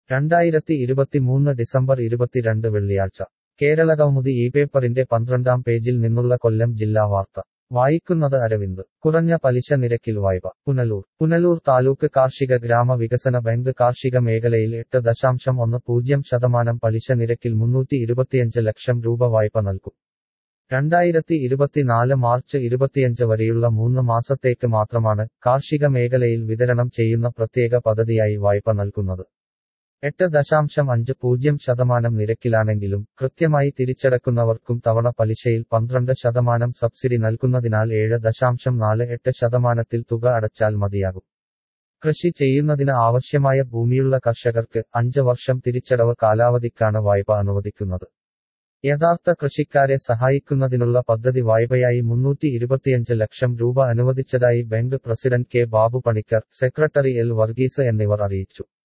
രണ്ടായിരത്തി ഇരുപത്തിമൂന്ന് ഡിസംബർ ഇരുപത്തിരണ്ട് വെള്ളിയാഴ്ച കേരളകൗമുദി ഈ പേപ്പറിന്റെ പന്ത്രണ്ടാം പേജിൽ നിന്നുള്ള കൊല്ലം ജില്ലാ വാർത്ത വായിക്കുന്നത് അരവിന്ദ് കുറഞ്ഞ പലിശ നിരക്കിൽ വായ്പ പുനലൂർ പുനലൂർ താലൂക്ക് കാർഷിക ഗ്രാമ വികസന ബാങ്ക് കാർഷിക മേഖലയിൽ എട്ട് ദശാംശം ഒന്ന് പൂജ്യം ശതമാനം പലിശ നിരക്കിൽ മുന്നൂറ്റി ഇരുപത്തിയഞ്ച് ലക്ഷം രൂപ വായ്പ നൽകും രണ്ടായിരത്തി ഇരുപത്തിനാല് മാർച്ച് ഇരുപത്തിയഞ്ച് വരെയുള്ള മൂന്ന് മാസത്തേക്ക് മാത്രമാണ് കാർഷിക മേഖലയിൽ വിതരണം ചെയ്യുന്ന പ്രത്യേക പദ്ധതിയായി വായ്പ നൽകുന്നത് എട്ട് ദശാംശം അഞ്ച് പൂജ്യം ശതമാനം നിരക്കിലാണെങ്കിലും കൃത്യമായി തിരിച്ചടക്കുന്നവർക്കും തവണ പലിശയിൽ പന്ത്രണ്ട് ശതമാനം സബ്സിഡി നൽകുന്നതിനാൽ ഏഴ് ദശാംശം നാല് എട്ട് ശതമാനത്തിൽ തുക അടച്ചാൽ മതിയാകും കൃഷി ചെയ്യുന്നതിന് ആവശ്യമായ ഭൂമിയുള്ള കർഷകർക്ക് അഞ്ച് വർഷം തിരിച്ചടവ് കാലാവധിക്കാണ് വായ്പ അനുവദിക്കുന്നത് യഥാർത്ഥ കൃഷിക്കാരെ സഹായിക്കുന്നതിനുള്ള പദ്ധതി വായ്പയായി മുന്നൂറ്റി ഇരുപത്തിയഞ്ച് ലക്ഷം രൂപ അനുവദിച്ചതായി bank president K Babu Panicker secretary L Varghese എന്നിവർ അറിയിച്ചു